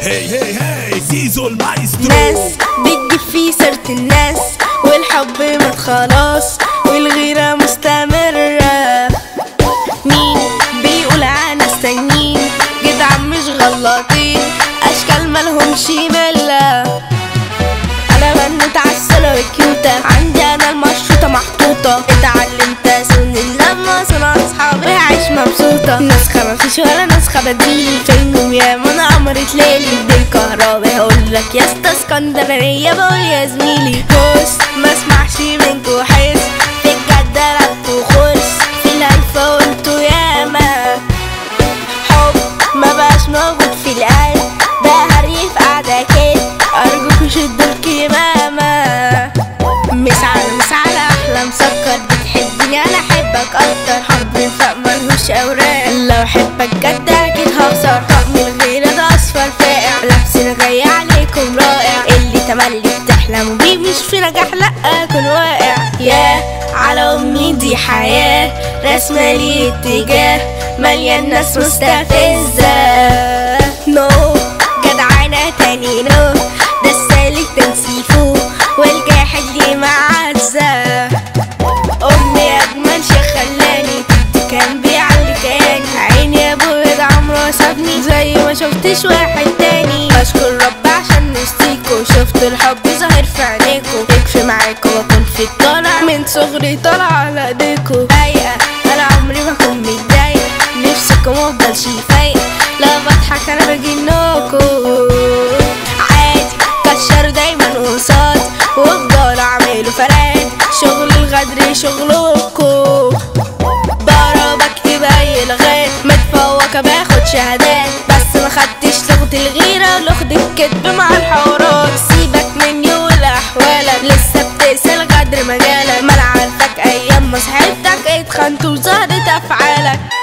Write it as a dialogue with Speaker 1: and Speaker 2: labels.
Speaker 1: هي هي هي زيزو المايسترو
Speaker 2: ناس بتجيب في سيرة الناس والحب مات خلاص والغيرة مستمرة مين بيقول عن تانيين جدعان مش غلطين أشكال مالهمش ملة أنا بنت عالسنة وكيوتة عندي أنا المشروطة محطوطة اتعلمت أسن لما صنع أصحابي عايش مبسوطة نسخة مفيش ولا نسخة بديلي فينهم يا ما أنا عمرت ليلي بدي كهرباء هقول لك يا اسطى اسكندرانية بقول يا زميلي بص ما اسمعش منكوا حس في الجد لعبتوا خرس في الهيفا قلتوا ياما حب ما بقاش موجود في القلب بقى هري في قعدة كده أرجوكوا شدوا الكمامة مش على مش على أحلى مسكر بتحبني أنا أحبك أكتر حب الفق ملهوش أوراق لو أحبك جد أكيد هخسر طقم الغيرة ده أصفر فاقع لبسنا جاي عليكم رائع اللي تملي بتحلموا بيه مش في نجاح لأ أكون واقع يا على أمي دي حياة رسمة لي اتجاه مليان ناس مستفزة نو جدعانة تاني نو ده السالك تنسيفه والجاحد ليه معزة أمي أجمل شي خلاني كان بيعلي تاني عيني يا ابويا ده عمره سابني زي ما شفتش واحد تاني بشكر رب عشان نستيكوا شفت الحب ظاهر في عينيكوا يكفي معاكوا واكون في الطالع من صغري طالع على ايديكوا رايقة انا عمري ما اكون متضايقة نفسكم افضل شي فايق لا بضحك انا بجنوكوا عادي كشروا دايما قصاد وافضلوا اعملوا فراد شغل الغدر شغلكوا ضرب اكتب اي لغات متفوقة باخد شهادات بس ما خدتش لغة الغيرة ولغة الكذب مع الحوارات سيبك مني ولاحوالك لسه بتقسى الغدر مجالك ما انا عارفك ايام ما صحبتك اتخنت وظهرت افعالك